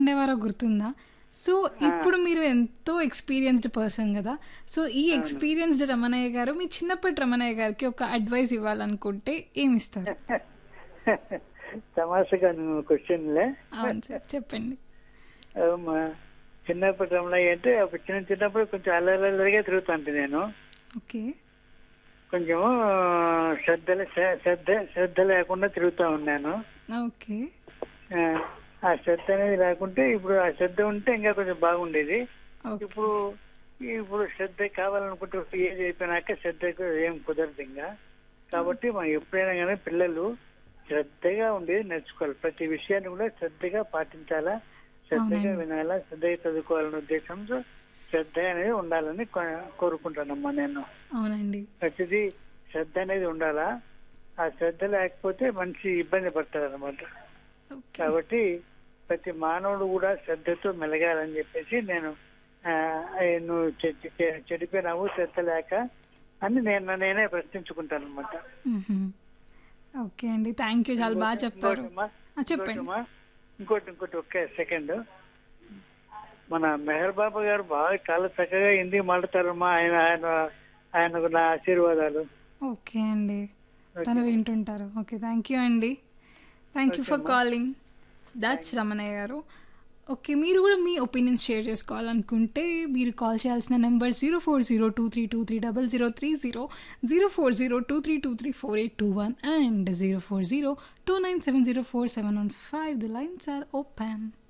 ఉండేవారో గుర్తుందా? సో, ఇప్పుడు మీరు ఎంతో ఎక్స్‌పీరియన్స్‌డ్ పర్సన్ గదా! సో, ఈ అవును. ఎక్స్‌పీరియన్స్‌డ్ రమణయ్య గారు మీ చిన్నప్పటి రమణయ్య గారికి ఒక అడ్వైస్ ఇవ్వాలనుకుంటే ఏమిస్తారు? తమాషాగా నువ్వు క్వశ్చన్‌లే. అవును సార్. చెప్పండి. ఆహ్, మా చిన్నప్పటి రమణయ్య అంటే అప్పుడు చిన్న చిన్నప్పుడు కొంచెం అల్లరల్లరిగా తిరుగుతాంటి నేను. ఓకే. కొంచెము శ్రద్ధ శ్ర- శ్రద్ధ శ్రద్ధ లేకుండా తిరుగుతా ఉన్నాను. ఓకే. ఆ, ఆ శ్రద్ధ అనేది లేకుంటే ఇప్పుడు ఆ శ్రద్ధ ఉంటే ఇంకా కొంచెం బాగుండేది. ఓకే. ఇప్పుడు ఇప్పుడు శ్రద్ధ కావాలనుకుంటే ఏజ్ అయిపోయినాక శ్రద్ధ ఏం కుదరదు ఇంకా. కాబట్టి మనం ఎప్పుడైనా కానీ పిల్లలు శ్రద్ధగా ఉండేది నేర్చుకోవాలి. ప్రతి విషయాన్ని కూడా శ్రద్ధగా పాటించాలా, శ్రద్ధగా అవునండి. వినాలా, శ్రద్ధగా చదువుకోవాలనే ఉద్దేశంతో శ్రద్ధ అనేది ఉండాలని కో- కోరుకుంటానమ్మా నేను. అవునండి. ప్రతిదీ శ్రద్ధ అనేది ఉండాలా. ఆ శ్రద్ధ లేకపోతే మనిషి ఇబ్బంది పడతారు అనమాట. ఓకే. కాబట్టి ప్రతి మానవుడు కూడా శ్రద్ధతో మెలగాలని చెప్పేసి నేను ఆ, ఏ, నువ్వు చె- చె- చెడిపోయినావు శ్రద్ధ లేక అని నేను నేనే ప్రశ్నించుకుంటాను అనమాట హుహు. ఓకే అండి. Thank you. చాలా బాగా చెప్పారు. ఆ! చెప్పండి. ఇంకోటి ఇంకోటి ఒకే సెకండ్ మన మెహర్ బాబా గారు బాగా చాలా చక్కగా హిందీ మాట్లాడతారమ్మా ఆయన ఆయన ఆయనకు నా ఆశీర్వాదాలు ఓకే అండి. తను వింటుంటారు. ఓకే. థ్యాంక్ యూ అండి. థ్యాంక్ యూ ఓకే ఫర్ అమ్మా. Calling. That's Ramanayya garu. Okay. మీరు కూడా మీ ఒపీనియన్స్ షేర్ చేసుకోవాలనుకుంటే మీరు కాల్ చేయాల్సిన number 040223230030, 0402323481 and 040297047115. The lines are open.